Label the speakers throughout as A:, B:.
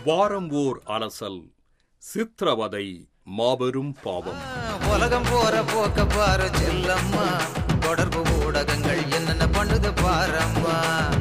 A: வாரம் ஓர் அலசல் சித்திரவதை மாபெரும் பாவம்
B: உலகம் போற போக்க பாரு செல்லம்மா தொடர்பு ஊடகங்கள் என்னென்ன பண்ணுது பாரம்மா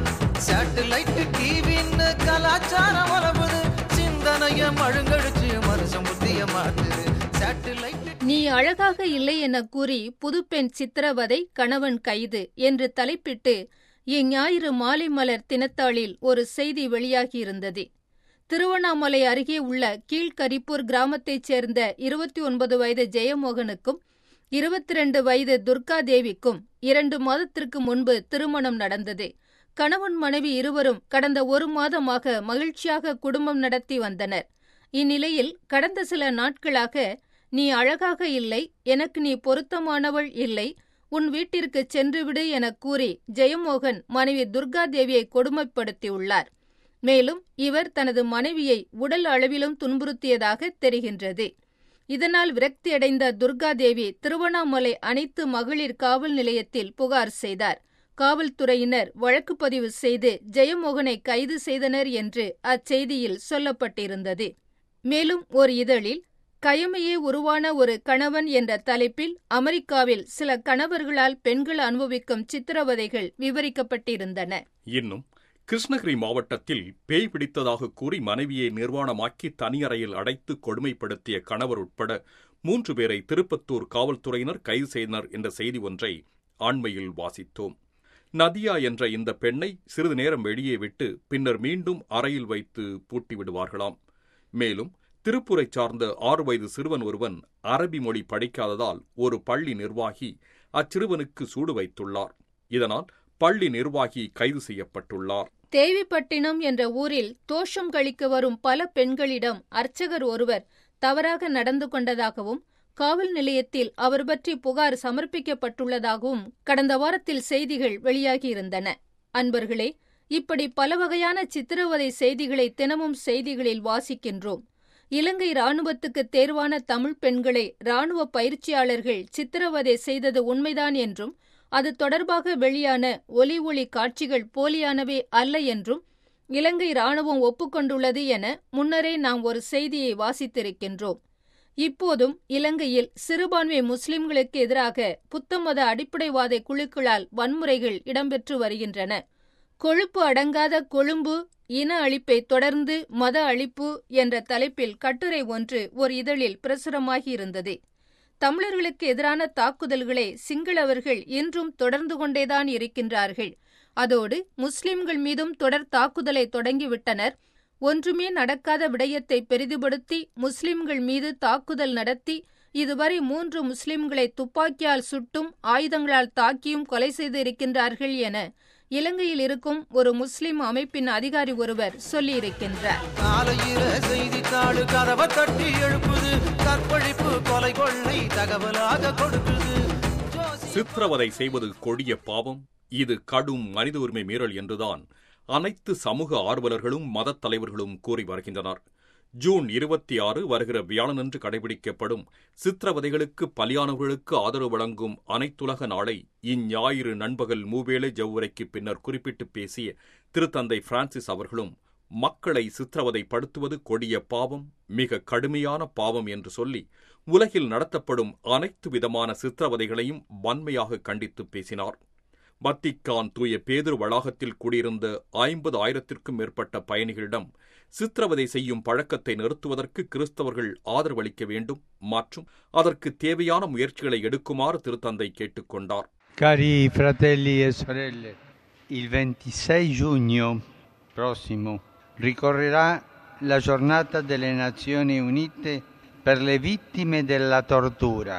B: சேட்டலைட் டிவின்னு கலாச்சாரம் வளருது சிந்தனைய மழுங்கடிச்சு மனுஷன் புத்திய மாத்துது சேட்டலைட்
C: நீ அழகாக இல்லை என கூறி புதுப்பெண் சித்திரவதை கணவன் கைது என்று தலைப்பிட்டு இஞ்ஞாயிறு மாலை மலர் தினத்தாளில் ஒரு செய்தி வெளியாகியிருந்தது திருவண்ணாமலை அருகே உள்ள கீழ்கரிப்பூர் கிராமத்தைச் சேர்ந்த இருபத்தி ஒன்பது வயது ஜெயமோகனுக்கும் இருபத்தி ரெண்டு வயது துர்கா தேவிக்கும் இரண்டு மாதத்திற்கு முன்பு திருமணம் நடந்தது கணவன் மனைவி இருவரும் கடந்த ஒரு மாதமாக மகிழ்ச்சியாக குடும்பம் நடத்தி வந்தனர் இந்நிலையில் கடந்த சில நாட்களாக நீ அழகாக இல்லை எனக்கு நீ பொருத்தமானவள் இல்லை உன் வீட்டிற்கு சென்றுவிடு எனக் கூறி ஜெயமோகன் மனைவி துர்கா தேவியை கொடுமைப்படுத்தியுள்ளார் மேலும் இவர் தனது மனைவியை உடல் அளவிலும் துன்புறுத்தியதாக தெரிகின்றது இதனால் விரக்தியடைந்த துர்கா தேவி திருவண்ணாமலை அனைத்து மகளிர் காவல் நிலையத்தில் புகார் செய்தார் காவல்துறையினர் வழக்கு பதிவு செய்து ஜெயமோகனை கைது செய்தனர் என்று அச்செய்தியில் சொல்லப்பட்டிருந்தது மேலும் ஒரு இதழில் கயமையே உருவான ஒரு கணவன் என்ற தலைப்பில் அமெரிக்காவில் சில கணவர்களால் பெண்கள் அனுபவிக்கும் சித்திரவதைகள் விவரிக்கப்பட்டிருந்தன
A: இன்னும் கிருஷ்ணகிரி மாவட்டத்தில் பேய் பிடித்ததாக கூறி மனைவியை நிர்வாணமாக்கி தனியறையில் அடைத்து கொடுமைப்படுத்திய கணவர் உட்பட மூன்று பேரை திருப்பத்தூர் காவல்துறையினர் கைது செய்தனர் என்ற செய்தி ஒன்றை ஆண்மையில் வாசித்தோம் நதியா என்ற இந்த பெண்ணை சிறிது நேரம் வெளியே விட்டு பின்னர் மீண்டும் அறையில் வைத்து பூட்டி விடுவார்களாம் மேலும் திருப்பூரைச் சார்ந்த ஆறு வயது சிறுவன் ஒருவன் அரபி மொழி படிக்காததால் ஒரு பள்ளி நிர்வாகி அச்சிறுவனுக்கு சூடு வைத்துள்ளார் இதனால் பள்ளி நிர்வாகி கைது செய்யப்பட்டுள்ளார்
C: தேவிப்பட்டினம் என்ற ஊரில் தோஷம் கழிக்க வரும் பல பெண்களிடம் அர்ச்சகர் ஒருவர் தவறாக நடந்து கொண்டதாகவும் காவல் நிலையத்தில் அவர் பற்றி புகார் சமர்ப்பிக்கப்பட்டுள்ளதாகவும் கடந்த வாரத்தில் செய்திகள் வெளியாகியிருந்தன அன்பர்களே இப்படி பல வகையான சித்திரவதை செய்திகளை தினமும் செய்திகளில் வாசிக்கின்றோம் இலங்கை ராணுவத்துக்கு தேர்வான தமிழ் பெண்களை ராணுவ பயிற்சியாளர்கள் சித்திரவதை செய்தது உண்மைதான் என்றும் அது தொடர்பாக வெளியான ஒலி ஒளி காட்சிகள் போலியானவே அல்ல என்றும் இலங்கை ராணுவம் ஒப்புக்கொண்டுள்ளது என முன்னரே நாம் ஒரு செய்தியை வாசித்திருக்கின்றோம் இப்போதும் இலங்கையில் சிறுபான்மை முஸ்லிம்களுக்கு எதிராக புத்தமத அடிப்படைவாத குழுக்களால் வன்முறைகள் இடம்பெற்று வருகின்றன கொழுப்பு அடங்காத கொழும்பு இன அழிப்பை தொடர்ந்து மத அழிப்பு என்ற தலைப்பில் கட்டுரை ஒன்று ஒரு இதழில் பிரசுரமாகியிருந்தது தமிழர்களுக்கு எதிரான தாக்குதல்களை சிங்களவர்கள் இன்றும் தொடர்ந்து கொண்டேதான் இருக்கின்றார்கள் அதோடு முஸ்லிம்கள் மீதும் தொடர் தாக்குதலை தொடங்கிவிட்டனர் ஒன்றுமே நடக்காத விடயத்தை பெரிதுபடுத்தி முஸ்லிம்கள் மீது தாக்குதல் நடத்தி இதுவரை மூன்று முஸ்லிம்களை துப்பாக்கியால் சுட்டும் ஆயுதங்களால் தாக்கியும் கொலை செய்து இருக்கின்றார்கள் என இலங்கையில் இருக்கும் ஒரு முஸ்லிம் அமைப்பின் அதிகாரி ஒருவர் சொல்லியிருக்கின்றார்
B: காலையில செய்தித்தாளு கதவை தட்டி எழுப்புது கற்பழிப்பு கொலை கொள்ளை தகவலாக கொடுக்குது ஜோசி-
A: சித்திரவதை செய்வது கொடிய பாவம் இது கடும் மனித உரிமை மீறல் என்றுதான் அனைத்து சமூக ஆர்வலர்களும் மதத் தலைவர்களும் கூறி வருகின்றனர் ஜூன் இருபத்தி ஆறு வருகிற வியாழனன்று கடைபிடிக்கப்படும் சித்திரவதைகளுக்கு பலியானவர்களுக்கு ஆதரவு வழங்கும் அனைத்துலக நாளை இஞ்ஞாயிறு நண்பகல் மூவேளை ஜவ்வுரைக்கு பின்னர் குறிப்பிட்டு பேசிய திருத்தந்தை பிரான்சிஸ் அவர்களும் மக்களை சித்திரவதைப்படுத்துவது கொடிய பாவம் மிக கடுமையான பாவம் என்று சொல்லி உலகில் நடத்தப்படும் அனைத்து விதமான சித்திரவதைகளையும் வன்மையாக கண்டித்து பேசினார் வத்திக்கான் தூய பேதுரு வளாகத்தில் கூடியிருந்த ஐம்பது ஆயிரத்திற்கும் மேற்பட்ட பயணிகளிடம் சித்திரவதை செய்யும் பழக்கத்தை நிறுத்துவதற்கு கிறிஸ்தவர்கள் ஆதரவளிக்க வேண்டும் மற்றும் அதற்கு தேவையான முயற்சிகளை எடுக்குமாறு திருத்தந்தை கேட்டுக்கொண்டார்
D: Cari fratelli e sorelle, il 26 giugno prossimo ricorrerà la giornata delle Nazioni Unite per le vittime della tortura.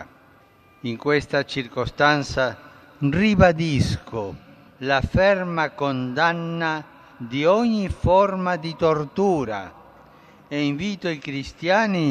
D: In questa circostanza ribadisco la ferma condanna di ogni forma di tortura e invito i cristiani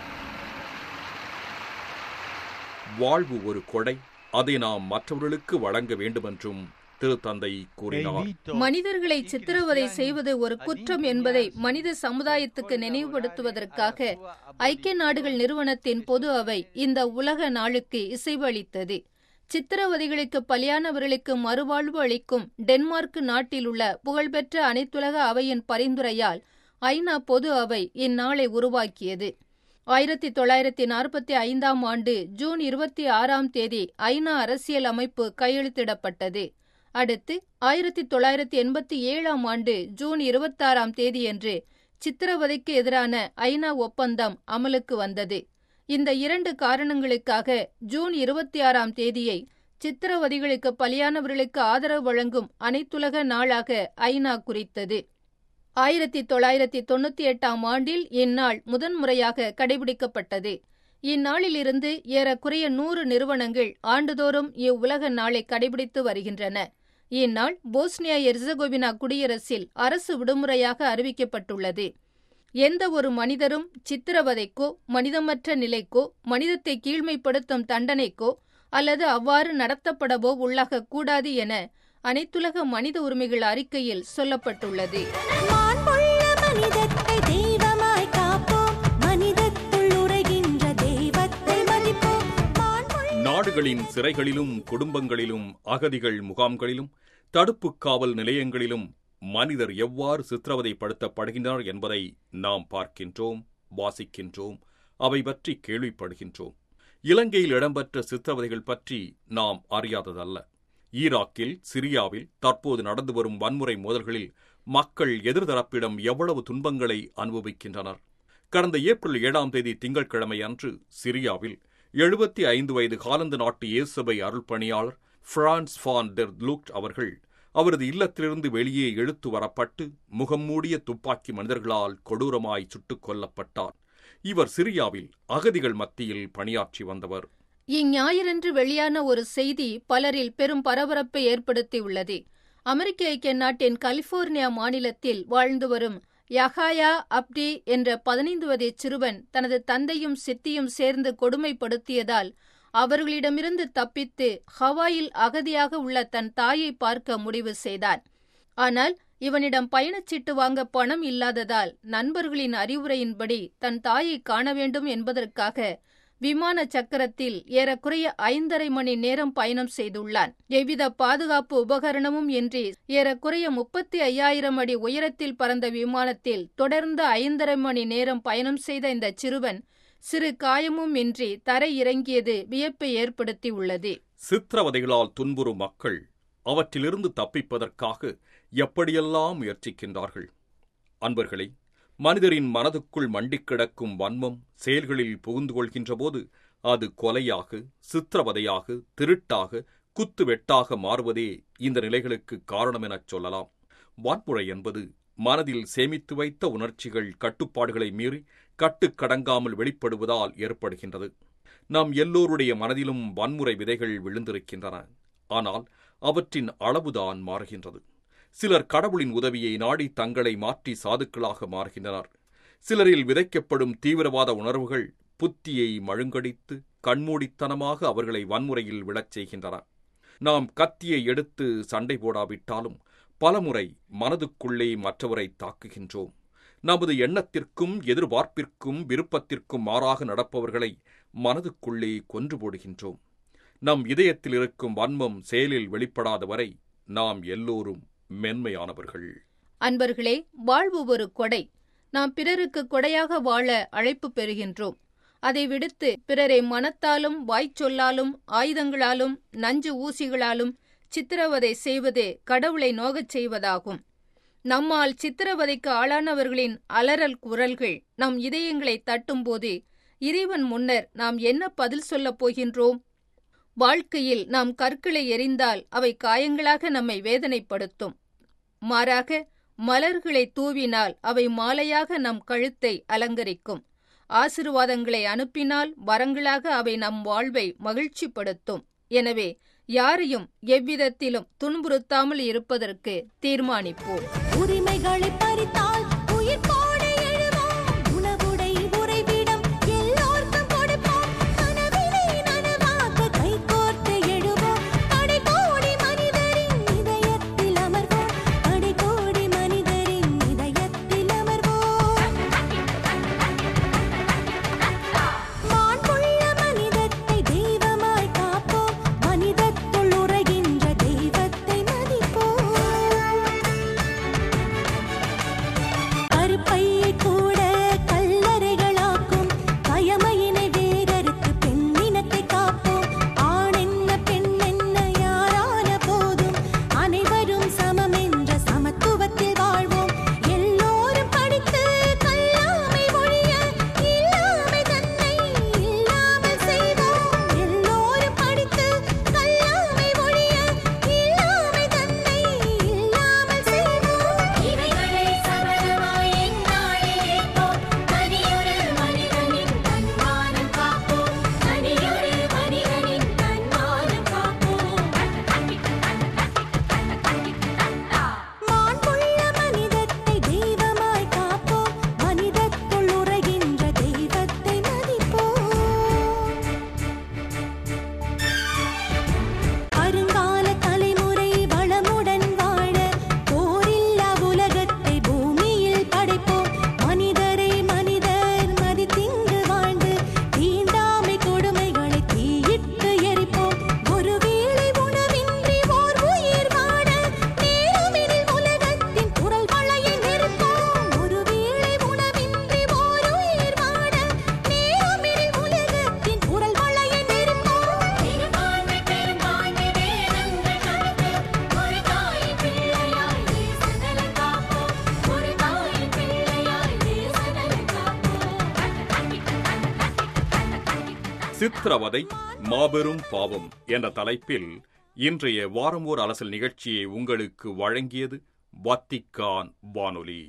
A: வாழ்வு ஒரு கொடை அதை நாம் மற்றவர்களுக்கு வழங்க வேண்டுமென்றும் திருத்தந்தை
D: e
A: கூறினார்
D: invito
C: மனிதர்களை சித்திரவதை செய்வது ஒரு குற்றம் என்பதை மனித சமுதாயத்துக்கு நினைவுபடுத்துவதற்காக ஐக்கிய நாடுகள் நிறுவனத்தின் பொது அவை இந்த உலக நாளுக்கு இசைவளித்தது சித்திரவதைகளுக்கு பலியானவர்களுக்கு மறுவாழ்வு அளிக்கும் டென்மார்க் நாட்டில் உள்ள புகழ்பெற்ற அனைத்துலக அவையின் பரிந்துரையால் ஐநா பொது அவை இந்நாளை உருவாக்கியது ஆயிரத்தி தொள்ளாயிரத்தி நாற்பத்தி ஐந்தாம் ஆண்டு ஜூன் இருபத்தி ஆறாம் தேதி ஐநா அரசியல் அமைப்பு கையெழுத்திடப்பட்டது அடுத்து ஆயிரத்தி தொள்ளாயிரத்தி எண்பத்தி ஏழாம் ஆண்டு ஜூன் இருபத்தாறாம் தேதியன்று சித்திரவதைக்கு எதிரான ஐநா ஒப்பந்தம் அமலுக்கு வந்தது இந்த இரண்டு காரணங்களுக்காக ஜூன் இருபத்தி ஆறாம் தேதியை சித்திரவதைகளுக்கு பலியானவர்களுக்கு ஆதரவு வழங்கும் அனைத்துலக நாளாக ஐநா குறித்தது ஆயிரத்தி தொள்ளாயிரத்தி தொண்ணூத்தி எட்டாம் ஆண்டில் இந்நாள் முதன்முறையாக கடைபிடிக்கப்பட்டது இந்நாளிலிருந்து ஏறக்குறைய நூறு நிறுவனங்கள் ஆண்டுதோறும் இவ்வுலக நாளை கடைபிடித்து வருகின்றன இந்நாள் போஸ்னியா எர்சகோவினா குடியரசில் அரசு விடுமுறையாக அறிவிக்கப்பட்டுள்ளது எந்த ஒரு மனிதரும் சித்திரவதைக்கோ மனிதமற்ற நிலைக்கோ மனிதத்தை கீழ்மைப்படுத்தும் தண்டனைக்கோ அல்லது அவ்வாறு நடத்தப்படவோ உள்ளாகக் கூடாது என அனைத்துலக மனித உரிமைகள் அறிக்கையில் சொல்லப்பட்டுள்ளது
E: மாண்புள்ள மனிதத்தை தெய்வமாய் காப்போம் மனிதத்துள் உரைகின்ற தெய்வத்தை மதிப்போம் மாண்புள்ள
A: நாடுகளின் சிறைகளிலும் குடும்பங்களிலும் அகதிகள் முகாம்களிலும் தடுப்புக் காவல் நிலையங்களிலும் மனிதர் எவ்வாறு சித்திரவதைப்படுத்தப்படுகின்றனர் என்பதை நாம் பார்க்கின்றோம் வாசிக்கின்றோம் அவை பற்றி கேள்விப்படுகின்றோம் இலங்கையில் இடம்பெற்ற சித்திரவதைகள் பற்றி நாம் அறியாததல்ல ஈராக்கில் சிரியாவில் தற்போது நடந்து வரும் வன்முறை மோதல்களில் மக்கள் எதிர்தரப்பிடம் எவ்வளவு துன்பங்களை அனுபவிக்கின்றனர் கடந்த ஏப்ரல் ஏழாம் தேதி திங்கட்கிழமை அன்று சிரியாவில் எழுபத்தி ஐந்து வயது காலந்து நாட்டு இயேசபை அருள்பணியாளர் பிரான்ஸ் ஃபான் டெர் லூக்ட் அவர்கள் அவரது இல்லத்திலிருந்து வெளியே இழுத்து வரப்பட்டு முகம் மூடிய துப்பாக்கி மனிதர்களால் கொடூரமாய் சுட்டுக் கொல்லப்பட்டார் இவர் சிரியாவில் அகதிகள் மத்தியில் பணியாற்றி வந்தவர்
C: இஞ்ஞாயிறன்று வெளியான ஒரு செய்தி பலரில் பெரும் பரபரப்பை ஏற்படுத்தியுள்ளது அமெரிக்க ஐக்கிய நாட்டின் கலிபோர்னியா மாநிலத்தில் வாழ்ந்து வரும் யஹாயா அப்டி என்ற பதினைந்து வயது சிறுவன் தனது தந்தையும் சித்தியும் சேர்ந்து கொடுமைப்படுத்தியதால் அவர்களிடமிருந்து தப்பித்து ஹவாயில் அகதியாக உள்ள தன் தாயை பார்க்க முடிவு செய்தான் ஆனால் இவனிடம் பயணச்சீட்டு வாங்க பணம் இல்லாததால் நண்பர்களின் அறிவுரையின்படி தன் தாயை காண வேண்டும் என்பதற்காக விமான சக்கரத்தில் ஏறக்குறைய ஐந்தரை மணி நேரம் பயணம் செய்துள்ளான் எவ்வித பாதுகாப்பு உபகரணமும் இன்றி ஏறக்குறைய முப்பத்தி ஐயாயிரம் அடி உயரத்தில் பறந்த விமானத்தில் தொடர்ந்து ஐந்தரை மணி நேரம் பயணம் செய்த இந்த சிறுவன் சிறு காயமும் இன்றி தரை இறங்கியது வியப்பை ஏற்படுத்தியுள்ளது
A: சித்திரவதைகளால் துன்புறும் மக்கள் அவற்றிலிருந்து தப்பிப்பதற்காக எப்படியெல்லாம் முயற்சிக்கின்றார்கள் அன்பர்களே மனிதரின் மனதுக்குள் மண்டிக் கிடக்கும் வன்மம் செயல்களில் புகுந்து கொள்கின்றபோது அது கொலையாக சித்திரவதையாக திருட்டாக குத்துவெட்டாக மாறுவதே இந்த நிலைகளுக்கு காரணம் எனச் சொல்லலாம் வன்முறை என்பது மனதில் சேமித்து வைத்த உணர்ச்சிகள் கட்டுப்பாடுகளை மீறி கட்டுக்கடங்காமல் வெளிப்படுவதால் ஏற்படுகின்றது நாம் எல்லோருடைய மனதிலும் வன்முறை விதைகள் விழுந்திருக்கின்றன ஆனால் அவற்றின் அளவுதான் மாறுகின்றது சிலர் கடவுளின் உதவியை நாடி தங்களை மாற்றி சாதுக்களாக மாறுகின்றனர் சிலரில் விதைக்கப்படும் தீவிரவாத உணர்வுகள் புத்தியை மழுங்கடித்து கண்மூடித்தனமாக அவர்களை வன்முறையில் விழச் செய்கின்றன நாம் கத்தியை எடுத்து சண்டை போடாவிட்டாலும் பலமுறை மனதுக்குள்ளே மற்றவரை தாக்குகின்றோம் நமது எண்ணத்திற்கும் எதிர்பார்ப்பிற்கும் விருப்பத்திற்கும் மாறாக நடப்பவர்களை மனதுக்குள்ளே கொன்று போடுகின்றோம் நம் இதயத்தில் இருக்கும் வன்மம் செயலில் வெளிப்படாத வரை நாம் எல்லோரும் மென்மையானவர்கள்
C: அன்பர்களே வாழ்வு ஒரு கொடை நாம் பிறருக்கு கொடையாக வாழ அழைப்பு பெறுகின்றோம் அதை விடுத்து பிறரை மனத்தாலும் வாய்ச்சொல்லாலும் ஆயுதங்களாலும் நஞ்சு ஊசிகளாலும் சித்திரவதை செய்வது கடவுளை நோகச் செய்வதாகும் நம்மால் சித்திரவதைக்கு ஆளானவர்களின் அலறல் குரல்கள் நம் இதயங்களை தட்டும்போது இறைவன் முன்னர் நாம் என்ன பதில் சொல்லப் போகின்றோம் வாழ்க்கையில் நாம் கற்களை எறிந்தால் அவை காயங்களாக நம்மை வேதனைப்படுத்தும் மாறாக மலர்களை தூவினால் அவை மாலையாக நம் கழுத்தை அலங்கரிக்கும் ஆசிர்வாதங்களை அனுப்பினால் வரங்களாக அவை நம் வாழ்வை மகிழ்ச்சிப்படுத்தும் எனவே யாரையும் எவ்விதத்திலும் துன்புறுத்தாமல் இருப்பதற்கு தீர்மானிப்போம்
E: உரிமைகளை பறித்தால் உயிர் போட எழுவோம் உணவுடை உறைவிடம் எல்லோர்க்கும் கொடுப்போம் கனவினை நனவாக்க கைகோர்த்து எழுவோம் கடைகோடி மனிதரின் இதயத்தில் அமர்வோம் கடைகோடி மனிதரின் இதயத்தில் அமர்வோம் மாண்புள்ள மனிதத்தை தெய்வமாய் காப்போம் மனிதத்துள் உரைகின்ற தெய்வத்தை மதிப்போம்
A: சித்திரவதை மாபெரும் பாவம் என்ற தலைப்பில் இன்றைய வாரம் ஓர் அலசல் நிகழ்ச்சியை உங்களுக்கு வழங்கியது வத்திக்கான் வானொலி